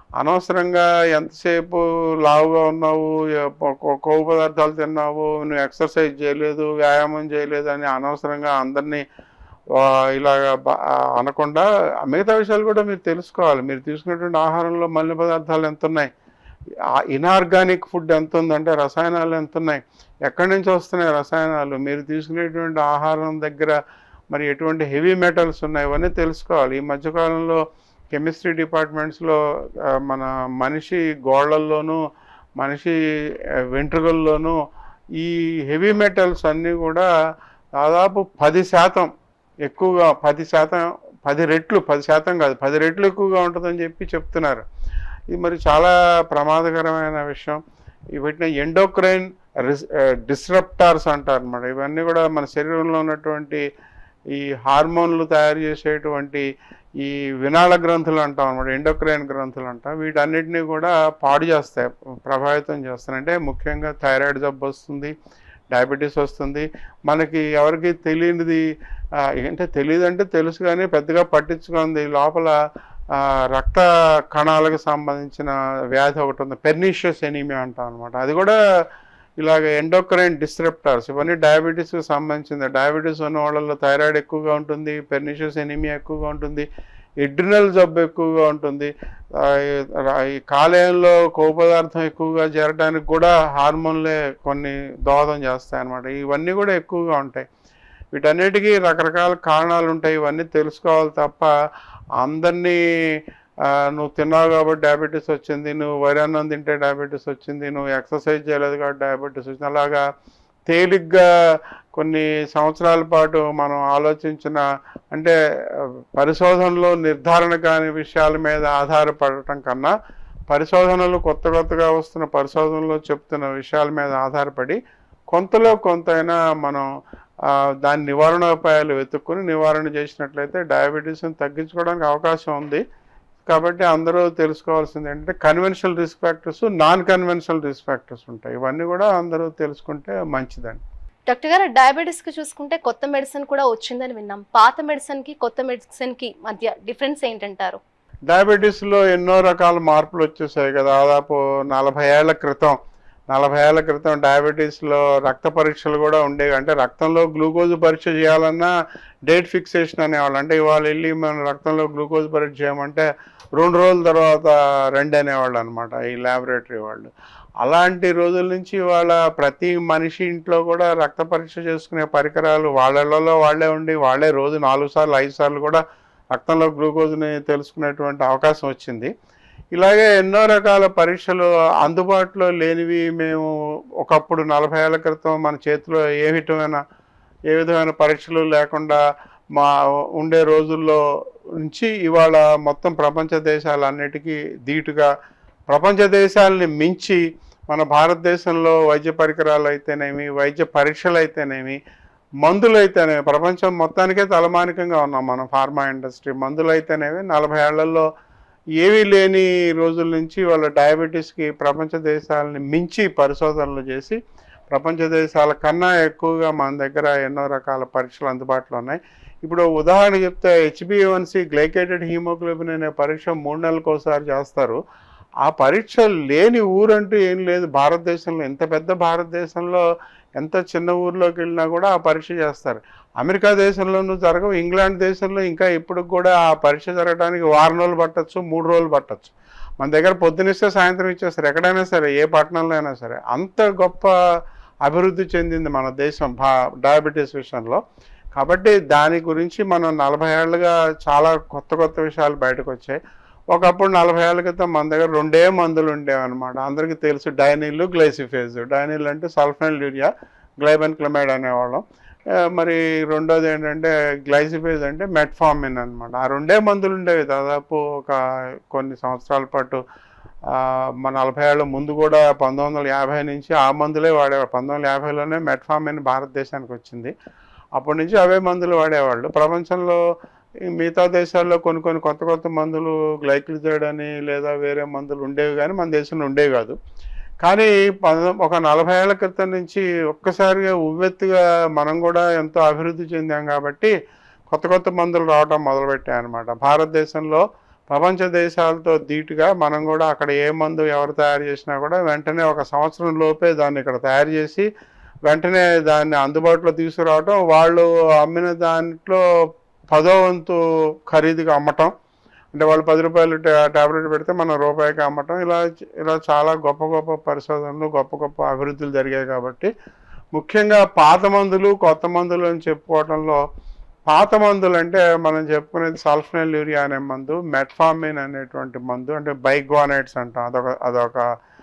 అనవసరంగా ఎంతసేపు లావుగా ఉన్నావు ఎ- కొ- కొవ్వు పదార్థాలు తిన్నావు నువ్వు ఎక్సర్సైజ్ చేయలేదు వ్యాయామం చేయలేదు అని అనవసరంగా అందరినీ ఆ, ఇలాగ బ- ఆ, అనకుండా మిగతా విషయాలు కూడా మీరు తెలుసుకోవాలి మీరు తీసుకున్నటువంటి ఆహారంలో మలిన పదార్థాలు ఎంత ఉన్నాయి ఇనార్గానిక్ ఫుడ్ ఎంత ఉందంటే రసాయనాలు ఎంత ఉన్నాయి ఎక్కడి నుంచి వస్తున్నాయి రసాయనాలు మీరు తీసుకునేటువంటి ఆహారం దగ్గర మరి ఎటువంటి హెవీ మెటల్స్ ఉన్నాయి ఇవన్నీ తెలుసుకోవాలి ఈ మధ్యకాలంలో కెమిస్ట్రీ డిపార్ట్మెంట్స్లో ఆ, మన మనిషి గోళ్ళల్లోనూ మనిషి ఆ, వెంట్రుకల్లోనూ ఈ హెవీ మెటల్స్ అన్నీ కూడా దాదాపు పది శాతం ఎక్కువగా పది శాతం పది రెట్లు పది శాతం కాదు పది రెట్లు ఎక్కువగా ఉంటుందని చెప్పి చెప్తున్నారు ఇది మరి చాలా ప్రమాదకరమైన విషయం వీటిని ఎండోక్రైన్ డిస్రప్టార్స్ అంటారు అన్నమాట ఇవన్నీ కూడా మన శరీరంలో ఉన్నటువంటి ఈ హార్మోన్లు తయారు చేసేటువంటి ఈ వినాళ గ్రంథులు అంటాం అనమాట ఎండోక్రైన్ గ్రంథులు అంటాం వీటన్నిటిని కూడా పాడు చేస్తాయి ప్రభావితం చేస్తాయి అంటే ముఖ్యంగా థైరాయిడ్ జబ్బు వస్తుంది డయాబెటీస్ వస్తుంది మనకి ఎవరికి తెలియనిది ఆ, అంటే తెలియదు అంటే తెలుసు కానీ పెద్దగా పట్టించుకుంది లోపల ఆ, రక్త కణాలకు సంబంధించిన వ్యాధి ఒకటి ఉంది పెర్నీషియస్ ఎనీమియా అంటాం అనమాట అది కూడా ఇలాగ ఎండోక్రైన్ డిస్ట్రప్టర్స్ ఇవన్నీ డయాబెటీస్కి సంబంధించింది డయాబెటీస్ ఉన్న వాళ్ళలో థైరాయిడ్ ఎక్కువగా ఉంటుంది పెర్నిషియస్ ఎనిమియా ఎక్కువగా ఉంటుంది ఎడ్రినల్ జబ్బు ఎక్కువగా ఉంటుంది ఆ, ఈ- రా- ఈ కాలేయంలో కొవ్వు పదార్థం ఎక్కువగా చేరడానికి కూడా హార్మోన్లే కొన్ని దోహదం చేస్తాయి అన్నమాట ఇవన్నీ కూడా ఎక్కువగా ఉంటాయి వీటన్నిటికీ రకరకాల కారణాలు ఉంటాయి ఇవన్నీ తెలుసుకోవాలి తప్ప అందరినీ ఆ, నువ్వు తిన్నావు కాబట్టి డయాబెటీస్ వచ్చింది నువ్వు వరి అన్నం తింటే డయాబెటీస్ వచ్చింది నువ్వు ఎక్సర్సైజ్ చేయలేదు కాబట్టి డయాబెటీస్ వచ్చింది అలాగా తేలిగ్గా కొన్ని సంవత్సరాల పాటు మనం ఆలోచించిన అంటే ఆ, పరిశోధనలో నిర్ధారణ కాని విషయాల మీద ఆధారపడటం కన్నా పరిశోధనలు కొత్త కొత్తగా వస్తున్న పరిశోధనలో చెప్తున్న విషయాల మీద ఆధారపడి కొంతలో కొంతైనా మనం ఆ, దాని నివారణోపాయాలు వెతుక్కుని నివారణ చేసినట్లయితే డయాబెటీస్ని తగ్గించుకోవడానికి అవకాశం ఉంది కాబట్టి అందరూ తెలుసుకోవాల్సింది ఏంటంటే conventional risk factors non conventional risk factors ఉంటాయి ఇవన్నీ కూడా అందరూ తెలుసుకుంటే మంచిదండి డాక్టర్ గారు డయాబెటీస్ కి చూసుకుంటే కొత్త మెడిసిన్ కూడా వచ్చిందని విన్నాం పాత మెడిసిన్ కి కొత్త మెడిసిన్ కి మధ్య డిఫరెన్స్ ఏంటంటారు డయాబెటీస్లో ఎన్నో రకాల మార్పులు వచ్చేసాయి కదా దాదాపు నలభై ఏళ్ల క్రితం నలభై ఏళ్ల క్రితం డయాబెటీస్లో రక్త పరీక్షలు కూడా ఉండేవి అంటే రక్తంలో గ్లూకోజ్ పరీక్ష చేయాలన్నా డేట్ ఫిక్సేషన్ అనేవాళ్ళు అంటే ఇవాళ వెళ్ళి మన రక్తంలో గ్లూకోజ్ పరీక్ష చేయమంటే రెండు రోజుల తర్వాత రండి అనేవాళ్ళు అనమాట ఈ ల్యాబొరేటరీ వాళ్ళు అలాంటి రోజుల నుంచి వాళ్ళ ప్రతి మనిషి ఇంట్లో కూడా రక్త పరీక్ష చేసుకునే పరికరాలు వాళ్ళలో వాళ్ళే ఉండి వాళ్ళే రోజు నాలుగు సార్లు ఐదు సార్లు కూడా రక్తంలో గ్లూకోజ్ని తెలుసుకునేటువంటి అవకాశం వచ్చింది ఇలాగే ఎన్నో రకాల పరీక్షలు అందుబాటులో లేనివి మేము ఒకప్పుడు నలభై ఏళ్ల క్రితం మన చేతిలో ఏ విధమైన ఏ విధమైన పరీక్షలు లేకుండా మా ఉండే రోజుల్లో నుంచి ఇవాళ మొత్తం ప్రపంచ దేశాలన్నిటికీ ధీటుగా ప్రపంచ దేశాలని మించి మన భారతదేశంలో వైద్య పరికరాలు అయితేనేమి వైద్య పరీక్షలు అయితేనేమి మందులు అయితేనేమి ప్రపంచం మొత్తానికే తలమానికంగా ఉన్నాం మనం ఫార్మా ఇండస్ట్రీ మందులు అయితేనేమి నలభై ఏళ్లలో ఏమీ లేని రోజుల నుంచి వాళ్ళ డయాబెటీస్కి ప్రపంచ దేశాలని మించి పరిశోధనలు చేసి ప్రపంచ దేశాల కన్నా ఎక్కువగా మన దగ్గర ఎన్నో రకాల పరీక్షలు అందుబాటులో ఉన్నాయి ఇప్పుడు ఉదాహరణ చెప్తే హెచ్బిఎవన్సి గ్లైకేటెడ్ హీమోగ్లోబిన్ అనే పరీక్ష మూడు నెలలకు ఒకసారి చేస్తారు ఆ పరీక్ష లేని ఊరంటూ ఏం లేదు భారతదేశంలో ఎంత పెద్ద భారతదేశంలో ఎంత చిన్న ఊర్లోకి వెళ్ళినా కూడా ఆ పరీక్ష చేస్తారు అమెరికా దేశంలోనూ జరగవు ఇంగ్లాండ్ దేశంలో ఇంకా ఇప్పుడు కూడా ఆ పరీక్ష జరగడానికి వారం రోజులు పట్టచ్చు మూడు రోజులు పట్టచ్చు మన దగ్గర పొద్దునిస్తే సాయంత్రం ఇచ్చేస్తారు ఎక్కడైనా సరే ఏ పట్టణంలో అయినా సరే అంత గొప్ప అభివృద్ధి చెందింది మన దేశం భా డయాబెటీస్ విషయంలో కాబట్టి దాని గురించి మనం నలభై ఏళ్ళుగా చాలా కొత్త కొత్త విషయాలు బయటకు వచ్చాయి ఒకప్పుడు నలభై ఏళ్ళ క్రితం మన దగ్గర రెండే మందులు ఉండేవన్నమాట అందరికీ తెలుసు డైనిల్ గ్లైసిఫేజ్ డైనిల్ అంటే సల్ఫైల్ యూరియా గ్లైబన్ క్లమైడ్ అనేవాళ్ళం ఆ, మరి రెండోది ఏంటంటే గ్లైసిఫేజ్ అంటే మెట్ఫార్మిన్ అన్నమాట ఆ రెండే మందులు ఉండేవి దాదాపు ఒక కొన్ని సంవత్సరాల పాటు ఆ, మన నలభై ఏళ్ళ ముందు కూడా పంతొమ్మిది వందల యాభై నుంచి ఆ మందులే వాడేవాడు పంతొమ్మిది వందల యాభైలోనే మెట్ఫార్మిన్ భారతదేశానికి వచ్చింది అప్పటి నుంచి అవే మందులు వాడేవాళ్ళు ప్రపంచంలో ఈ మిగతా దేశాల్లో కొన్ని కొన్ని కొత్త కొత్త మందులు గ్లైక్లిజైడ్ అని లేదా వేరే మందులు ఉండేవి కానీ మన దేశంలో ఉండేవి కాదు కానీ పంతొ- ఒక నలభై ఏళ్ల క్రితం నుంచి ఒక్కసారిగా ఉవ్వెత్తుగా మనం కూడా ఎంతో అభివృద్ధి చెందాం కాబట్టి కొత్త కొత్త మందులు రావడం మొదలుపెట్టాయి అనమాట భారతదేశంలో ప్రపంచ దేశాలతో ధీటుగా మనం కూడా అక్కడ ఏ మందు ఎవరు తయారు చేసినా కూడా వెంటనే ఒక సంవత్సరం లోపే దాన్ని ఇక్కడ తయారు చేసి వెంటనే దాన్ని అందుబాటులో తీసుకురావటం వాళ్ళు అమ్మిన దాంట్లో పదో వంతు ఖరీదుగా అమ్మటం అంటే వాళ్ళు పది రూపాయలు ట్యాబ్లెట్ పెడితే మనం రూపాయికి అమ్మటం ఇలా ఇలా చాలా గొప్ప గొప్ప పరిశోధనలు గొప్ప గొప్ప అభివృద్ధులు జరిగాయి కాబట్టి ముఖ్యంగా పాత మందులు కొత్త మందులు అని చెప్పుకోవడంలో పాత మందులు అంటే మనం చెప్పుకునేది సల్ఫనల్ యూరియా అనే మందు మెట్ఫామిన్ అనేటువంటి మందు అంటే బైగ్వానైట్స్ అంటాం అదొక అదొక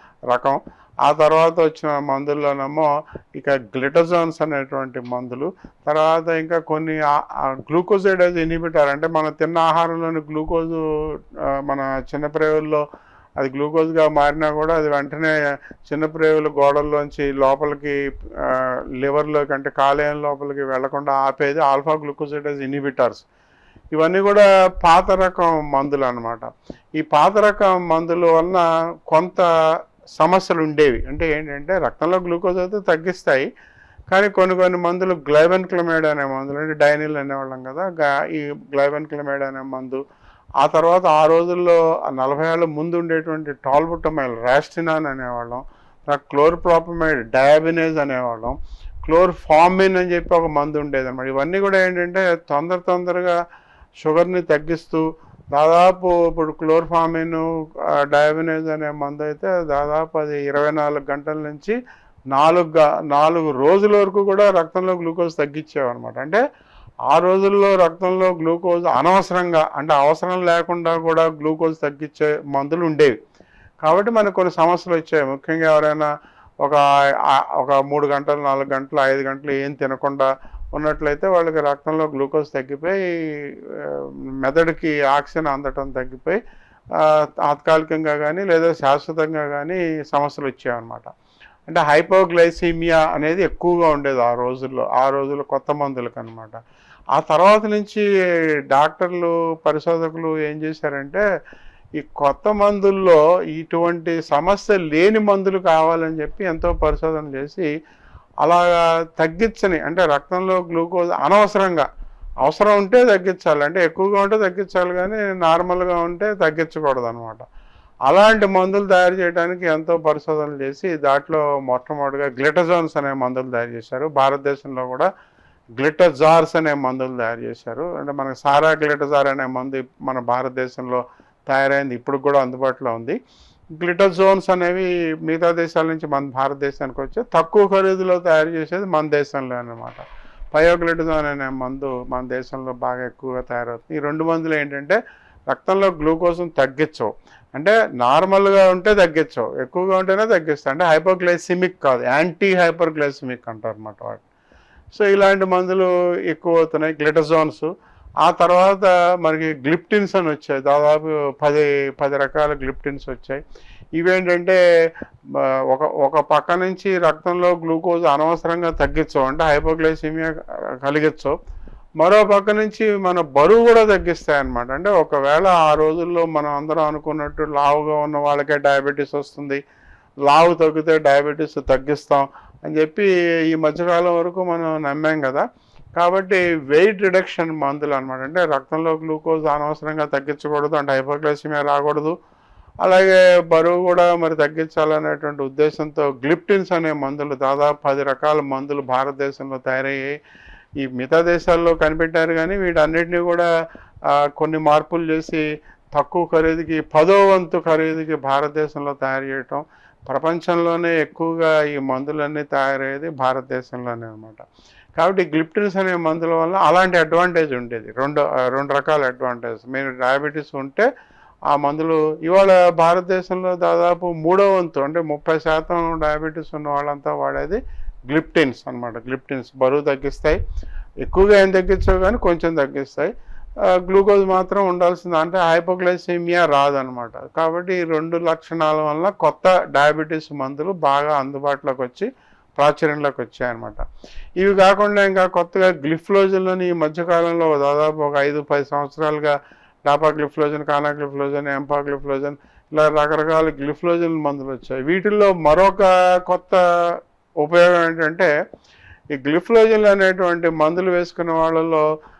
రకం ఆ తర్వాత వచ్చిన మందుల్లోనేమో ఇక గ్లిటజోన్స్ అనేటువంటి మందులు తర్వాత ఇంకా కొన్ని గ్లూకోజైడేజ్ ఇనిబిటర్ అంటే మనం తిన్న ఆహారంలోని గ్లూకోజు ఆ, మన చిన్న ప్రేవుల్లో అది గ్లూకోజ్గా మారినా కూడా అది వెంటనే చిన్న ప్రేవుల గోడల్లోంచి లోపలికి ఆ, లివర్లోకి అంటే కాలేయం లోపలికి వెళ్లకుండా ఆపేది ఆల్ఫా గ్లూకోజైడేజ్ ఇనిబిటర్స్ ఇవన్నీ కూడా పాత రకం మందులు అన్నమాట ఈ పాత రకం మందుల వలన కొంత సమస్యలు ఉండేవి అంటే ఏంటంటే రక్తంలో గ్లూకోజ్ అయితే తగ్గిస్తాయి కానీ కొన్ని కొన్ని మందులు గ్లైబన్ క్లమైడ్ అనే మందులు అంటే డైనిల్ అనేవాళ్ళం కదా గా- ఈ గ్లైబన్ క్లమైడ్ అనే మందు ఆ తర్వాత ఆ రోజుల్లో ఆ నలభై ఏళ్ళ ముందు ఉండేటువంటి టాల్బుటమైల్ రాస్టినాన్ అనేవాళ్ళం తర్వాత క్లోర్ప్రాపమైడ్ డయాబినేజ్ అనేవాళ్ళం క్లోర్ఫార్మిన్ అని చెప్పి ఒక మందు ఉండేది అనమాట ఇవన్నీ కూడా ఏంటంటే తొందర తొందరగా షుగర్ని తగ్గిస్తూ దాదాపు ఇప్పుడు క్లోర్ఫామిన్ డయాబినేజ్ అనే మందు అయితే దాదాపు అది ఇరవై నాలుగు గంటల నుంచి నాలుగు గ- నాలుగు రోజుల వరకు కూడా రక్తంలో గ్లూకోజ్ తగ్గించేవన్నమాట అంటే ఆ రోజుల్లో రక్తంలో గ్లూకోజ్ అనవసరంగా అంటే అవసరం లేకుండా కూడా గ్లూకోజ్ తగ్గించే మందులు ఉండేవి కాబట్టి మనకు కొన్ని సమస్యలు వచ్చాయి ముఖ్యంగా ఎవరైనా ఒక ఆ- ఒక మూడు గంటలు నాలుగు గంటలు ఐదు గంటలు ఏం తినకుండా ఉన్నట్లయితే వాళ్ళకి రక్తంలో గ్లూకోజ్ తగ్గిపోయి ఆ, మెదడుకి ఆక్సిజన్ అందటం తగ్గిపోయి ఆ, తాత్కాలికంగా కానీ లేదా శాశ్వతంగా కానీ సమస్యలు వచ్చాయన్నమాట అంటే హైపోగ్లైసీమియా అనేది ఎక్కువగా ఉండేది ఆ రోజుల్లో ఆ రోజుల్లో కొత్త మందులకు అనమాట ఆ తర్వాత నుంచి డాక్టర్లు పరిశోధకులు ఏం చేశారంటే ఈ కొత్త మందుల్లో ఇటువంటి సమస్య లేని మందులు కావాలని చెప్పి ఎంతో పరిశోధన చేసి అలాగా తగ్గించని అంటే రక్తంలో గ్లూకోజ్ అనవసరంగా అవసరం ఉంటే తగ్గించాలి అంటే ఎక్కువగా ఉంటే తగ్గించాలి కానీ నార్మల్గా ఉంటే తగ్గించకూడదు అనమాట అలాంటి మందులు తయారు చేయడానికి ఎంతో పరిశోధనలు చేసి దాంట్లో మొట్టమొదటిగా గ్లిటజోన్స్ అనే మందులు తయారు చేశారు భారతదేశంలో కూడా గ్లిటజార్స్ అనే మందులు తయారు చేశారు అంటే మనకు సారా గ్లిటజార్ అనే మందు మన భారతదేశంలో తయారైంది ఇప్పుడు కూడా అందుబాటులో ఉంది గ్లిటజోన్స్ అనేవి మిగతా దేశాల నుంచి మన భారతదేశానికి వచ్చి తక్కువ ఖరీదులో తయారు చేసేది మన దేశంలో అనమాట పయోగ్లిటజోన్ అనే మందు మన దేశంలో బాగా ఎక్కువగా తయారవుతుంది ఈ రెండు మందులు ఏంటంటే రక్తంలో గ్లూకోజ్ను తగ్గించవు అంటే నార్మల్గా ఉంటే తగ్గించవు ఎక్కువగా ఉంటేనే తగ్గిస్తాయి అంటే హైపోగ్లైసిమిక్ కాదు యాంటీ హైపర్గ్లైసిమిక్ అంటారు అన్నమాట వాటి సో ఇలాంటి మందులు ఎక్కువ అవుతున్నాయి గ్లిటజోన్స్ ఆ తర్వాత మనకి గ్లిప్టిన్స్ అని వచ్చాయి దాదాపు పది పది రకాల గ్లిప్టిన్స్ వచ్చాయి ఇవేంటంటే ఆ, ఒక ఒక పక్క నుంచి రక్తంలో గ్లూకోజ్ అనవసరంగా తగ్గించవు అంటే హైపోగ్లైసిమియా కలిగించవు మరో పక్క నుంచి మన బరువు కూడా తగ్గిస్తాయి అన్నమాట అంటే ఒకవేళ ఆ రోజుల్లో మనం అందరం అనుకున్నట్టు లావుగా ఉన్న వాళ్ళకే డయాబెటీస్ వస్తుంది లావు తగ్గితే డయాబెటీస్ తగ్గిస్తాం అని చెప్పి ఈ మధ్యకాలం వరకు మనం నమ్మాం కదా కాబట్టి వెయిట్ రిడక్షన్ మందులు అనమాట అంటే రక్తంలో గ్లూకోజ్ అనవసరంగా తగ్గించకూడదు అంటే హైపోగ్లైసిమియా రాకూడదు అలాగే బరువు కూడా మరి తగ్గించాలనేటువంటి ఉద్దేశంతో గ్లిప్టిన్స్ అనే మందులు దాదాపు పది రకాల మందులు భారతదేశంలో తయారయ్యాయి ఈ మిగతా దేశాల్లో కనిపెట్టారు కానీ వీటన్నిటిని కూడా ఆ, కొన్ని మార్పులు చేసి తక్కువ ఖరీదుకి పదో వంతు ఖరీదుకి భారతదేశంలో తయారు చేయటం ప్రపంచంలోనే ఎక్కువగా ఈ మందులన్నీ తయారయ్యేది భారతదేశంలోనే అనమాట కాబట్టి గ్లిప్టిన్స్ అనే మందుల వల్ల అలాంటి అడ్వాంటేజ్ ఉండేది రెండు ఆ, రెండు రకాల అడ్వాంటేజ్ మీరు డయాబెటీస్ ఉంటే ఆ మందులు ఇవాళ భారతదేశంలో దాదాపు మూడో వంతు అంటే ముప్పై శాతం డయాబెటీస్ ఉన్న వాళ్ళంతా వాడేది గ్లిప్టిన్స్ అన్నమాట గ్లిప్టిన్స్ బరువు తగ్గిస్తాయి ఎక్కువగా ఏం తగ్గించవు కానీ కొంచెం తగ్గిస్తాయి ఆ, గ్లూకోజ్ మాత్రం ఉండాల్సింది అంటే హైపోగ్లైసీమియా రాదనమాట కాబట్టి ఈ రెండు లక్షణాల వల్ల కొత్త డయాబెటీస్ మందులు బాగా అందుబాటులోకి వచ్చి ప్రాచుర్యంలోకి వచ్చాయన్నమాట ఇవి కాకుండా ఇంకా కొత్తగా గ్లిఫ్లోజన్లని ఈ మధ్యకాలంలో దాదాపు ఒక ఐదు పది సంవత్సరాలుగా డాపాగ్లిఫ్లోజన్ కానాగ్లిఫ్లోజన్ ఎంపాగ్లిఫ్లోజన్ ఇలా రకరకాల గ్లిఫ్లోజన్ మందులు వచ్చాయి వీటిల్లో మరొక కొత్త ఉపయోగం ఏంటంటే ఈ గ్లిఫ్లోజన్లు అనేటువంటి మందులు వేసుకున్న వాళ్ళలో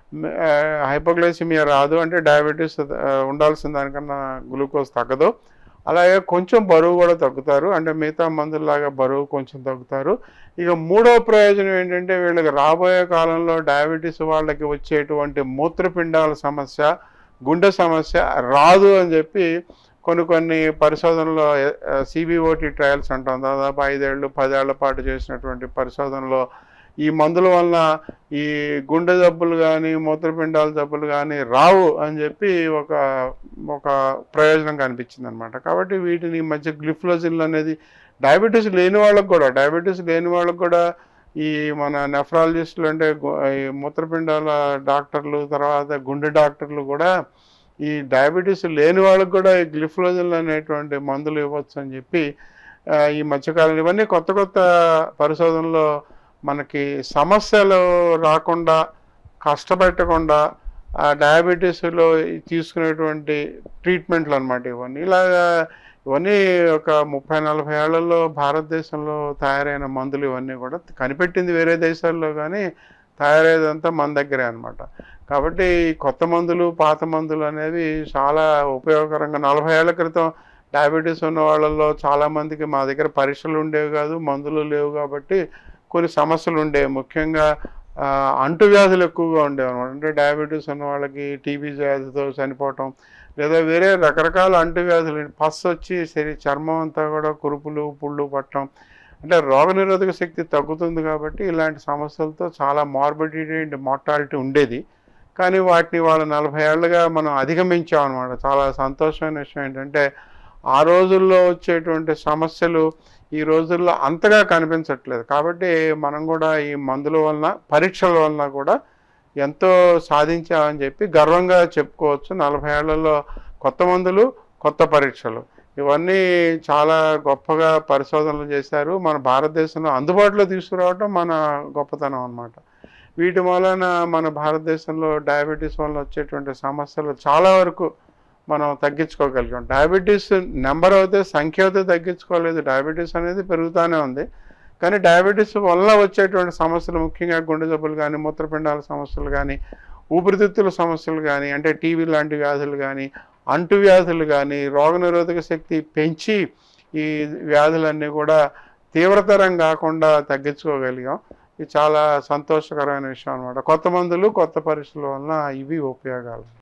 హైపోగ్లైసిమియా రాదు అంటే డయాబెటీస్ ఆ, ఉండాల్సిన దానికన్నా గ్లూకోజ్ తగ్గదు అలాగే కొంచెం బరువు కూడా తగ్గుతారు అంటే మిగతా మందుల్లాగా బరువు కొంచెం తగ్గుతారు ఇక మూడో ప్రయోజనం ఏంటంటే వీళ్ళకి రాబోయే కాలంలో డయాబెటీస్ వాళ్ళకి వచ్చేటువంటి మూత్రపిండాల సమస్య గుండె సమస్య రాదు అని చెప్పి కొన్ని కొన్ని పరిశోధనలో సిబిఓటి ట్రయల్స్ అంటాం దాదాపు ఐదేళ్ళు పదేళ్ల పాటు చేసినటువంటి పరిశోధనలో ఈ మందుల వలన ఈ గుండె జబ్బులు కానీ మూత్రపిండాల జబ్బులు కానీ రావు అని చెప్పి ఒక ఒక ప్రయోజనం కనిపించింది అనమాట కాబట్టి వీటిని ఈ మధ్య గ్లిఫ్లోజిన్ అనేది డయాబెటీస్ లేని వాళ్ళకు కూడా డయాబెటీస్ లేని వాళ్ళకు కూడా ఈ మన నెఫ్రాలజిస్టులు అంటే గు- ఈ మూత్రపిండాల డాక్టర్లు తర్వాత గుండె డాక్టర్లు కూడా ఈ డయాబెటీస్ లేని వాళ్ళకు కూడా ఈ గ్లిఫ్లోజిన్ అనేటువంటి మందులు ఇవ్వచ్చు అని చెప్పి ఆ, ఈ మధ్యకాలంలో ఇవన్నీ కొత్త కొత్త పరిశోధనలో మనకి సమస్యలు రాకుండా కష్టపెట్టకుండా ఆ డయాబెటీస్లో తీసుకునేటువంటి ట్రీట్మెంట్లు అనమాట ఇవన్నీ ఇలాగా ఇవన్నీ ఒక ముప్పై నలభై ఏళ్లలో భారతదేశంలో తయారైన మందులు ఇవన్నీ కూడా కనిపెట్టింది వేరే దేశాల్లో కానీ తయారయ్యేదంతా మన దగ్గరే అనమాట కాబట్టి ఈ కొత్త మందులు పాత మందులు అనేవి చాలా ఉపయోగకరంగా నలభై ఏళ్ల క్రితం డయాబెటీస్ ఉన్న వాళ్ళల్లో చాలామందికి మా దగ్గర పరీక్షలు ఉండేవి కాదు మందులు లేవు కాబట్టి కొన్ని సమస్యలు ఉండేవి ముఖ్యంగా ఆ, అంటువ్యాధులు ఎక్కువగా ఉండేవి అనమాట అంటే డయాబెటీస్ ఉన్న వాళ్ళకి టీబీ వ్యాధితో చనిపోవటం లేదా వేరే రకరకాల అంటువ్యాధులు పస్ వచ్చి శరీ చర్మం అంతా కూడా కురుపులు పుళ్ళు పట్టడం అంటే రోగనిరోధక శక్తి తగ్గుతుంది కాబట్టి ఇలాంటి సమస్యలతో చాలా మార్బిడిటీ అండ్ మార్టాలిటీ ఉండేది కానీ వాటిని వాళ్ళ నలభై ఏళ్ళుగా మనం అధిగమించాం అనమాట చాలా సంతోషమైన విషయం ఏంటంటే ఆ రోజుల్లో వచ్చేటువంటి సమస్యలు ఈ రోజుల్లో అంతగా కనిపించట్లేదు కాబట్టి మనం కూడా ఈ మందుల వలన పరీక్షల వలన కూడా ఎంతో సాధించామని చెప్పి గర్వంగా చెప్పుకోవచ్చు నలభై ఏళ్లలో కొత్త మందులు కొత్త పరీక్షలు ఇవన్నీ చాలా గొప్పగా పరిశోధనలు చేశారు మన భారతదేశంలో అందుబాటులో తీసుకురావడం మన గొప్పతనం అన్నమాట వీటి వలన మన భారతదేశంలో డయాబెటీస్ వలన వచ్చేటువంటి సమస్యలు చాలా వరకు మనం తగ్గించుకోగలిగాం డయాబెటీస్ నెంబర్ అయితే సంఖ్య అయితే తగ్గించుకోలేదు డయాబెటీస్ అనేది పెరుగుతూనే ఉంది కానీ డయాబెటీస్ వల్ల వచ్చేటువంటి సమస్యలు ముఖ్యంగా గుండె జబ్బులు కానీ మూత్రపిండాల సమస్యలు కానీ ఊపిరితిత్తుల సమస్యలు కానీ అంటే టీవీ లాంటి వ్యాధులు కానీ అంటువ్యాధులు కానీ రోగనిరోధక శక్తి పెంచి ఈ వ్యాధులన్నీ కూడా తీవ్రతరం కాకుండా తగ్గించుకోగలిగాం ఇది చాలా సంతోషకరమైన విషయం అనమాట కొత్త మందులు కొత్త పరీక్షల వలన ఇవి ఉపయోగాలు